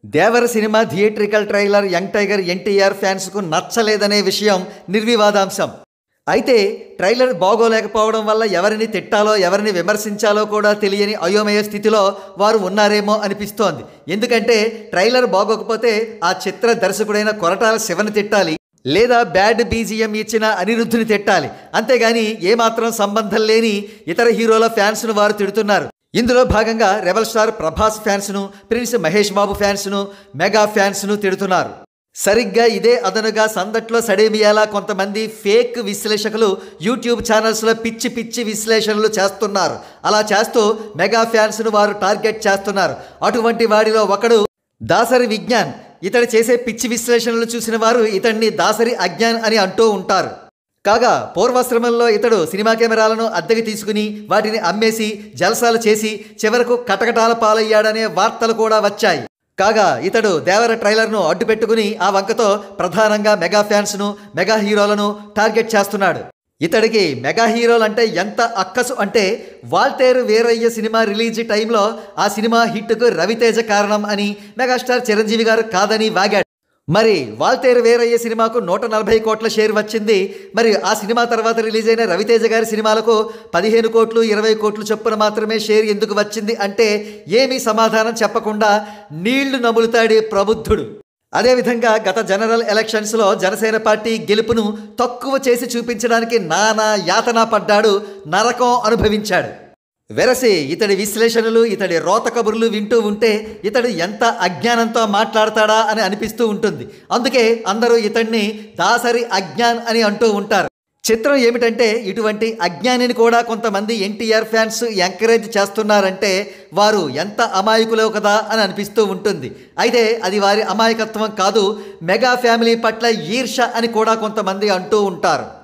దేవర cinema theatrical trailer young tiger NTR ఫ్యాన్స్కు నచ్చలేదనే విషయం నిర్వివాదాంశం అయితే ట్రైలర్ బాగోలేకపోవడం వల్ల ఎవరిని తిట్టాలో ఎవరిని విమర్శించాలో కూడా తెలియని అయోమయ స్థితిలో వారు ఉన్నారేమో అనిపిస్తోంది ఎందుకంటే ట్రైలర్ బాగోకపోతే ఆ చిత్ర దర్శకుడైన కొరటాల శివని తిట్టాలి లేదా బ్యాడ్ బీజిఎం ఇచ్చిన అనిరుద్ధుని తిట్టాలి అంతేగాని ఏమాత్రం సంబంధం లేని ఇతర హీరోల ఫ్యాన్స్ను వారు తిడుతున్నారు ఇందులో భాగంగా రెబల్ స్టార్ ప్రభాస్ ఫ్యాన్స్ను ప్రిన్స్ మహేష్ బాబు ఫ్యాన్స్ను మెగా ఫ్యాన్స్ను తిడుతున్నారు సరిగ్గా ఇదే అదనుగా సందట్లో సడేమియాలా కొంతమంది ఫేక్ విశ్లేషకులు యూట్యూబ్ ఛానల్స్లో పిచ్చి పిచ్చి విశ్లేషణలు చేస్తున్నారు అలా చేస్తూ మెగా ఫ్యాన్స్ను వారు టార్గెట్ చేస్తున్నారు అటువంటి వాడిలో ఒకడు దాసరి విజ్ఞాన్ ఇతడు చేసే పిచ్చి విశ్లేషణలు చూసిన వారు ఇతన్ని దాసరి అజ్ఞాన్ అని అంటూ ఉంటారు కాగా పూర్వాశ్రమంలో ఇతడు సినిమా కెమెరాలను అద్దెకి తీసుకుని వాటిని అమ్మేసి జలసాలు చేసి చివరకు కటకటాల పాలయ్యాడనే వార్తలు కూడా వచ్చాయి కాగా ఇతడు దేవర ట్రైలర్ను అడ్డు పెట్టుకుని ఆ వంకతో ప్రధానంగా మెగా ఫ్యాన్స్ను మెగా హీరోలను టార్గెట్ చేస్తున్నాడు ఇతడికి మెగా హీరోలు అంటే ఎంత అక్కసు అంటే వాల్తేరు వీరయ్య సినిమా రిలీజ్ టైంలో ఆ సినిమా హిట్కు రవితేజ కారణం అని మెగాస్టార్ చిరంజీవి గారు కాదని వాగాడు మరి వాల్తేరు వీరయ్య సినిమాకు నూట నలభై కోట్ల షేర్ వచ్చింది మరి ఆ సినిమా తర్వాత రిలీజ్ అయిన రవితేజ గారి సినిమాలకు పదిహేను కోట్లు ఇరవై కోట్లు చొప్పున మాత్రమే షేర్ ఎందుకు వచ్చింది అంటే ఏమీ సమాధానం చెప్పకుండా నీళ్లు నములుతాడే ప్రబుద్ధుడు అదేవిధంగా గత జనరల్ ఎలక్షన్స్లో జనసేన పార్టీ గెలుపును తక్కువ చేసి చూపించడానికి నానా యాతన పడ్డాడు నరకం అనుభవించాడు వెరసి ఇతడి విశ్లేషణలు ఇతడి రోత కబుర్లు వింటూ ఉంటే ఇతడు ఎంత అజ్ఞానంతో మాట్లాడతాడా అని అనిపిస్తూ ఉంటుంది అందుకే అందరూ ఇతడిని దాసరి అజ్ఞాన్ అని అంటూ ఉంటారు చిత్రం ఏమిటంటే ఇటువంటి అజ్ఞానిని కూడా కొంతమంది ఎన్టీఆర్ ఫ్యాన్స్ ఎంకరేజ్ చేస్తున్నారంటే వారు ఎంత అమాయకులో కదా అని అనిపిస్తూ ఉంటుంది అయితే అది వారి అమాయకత్వం కాదు మెగా ఫ్యామిలీ పట్ల ఈర్ష అని కూడా కొంతమంది అంటూ ఉంటారు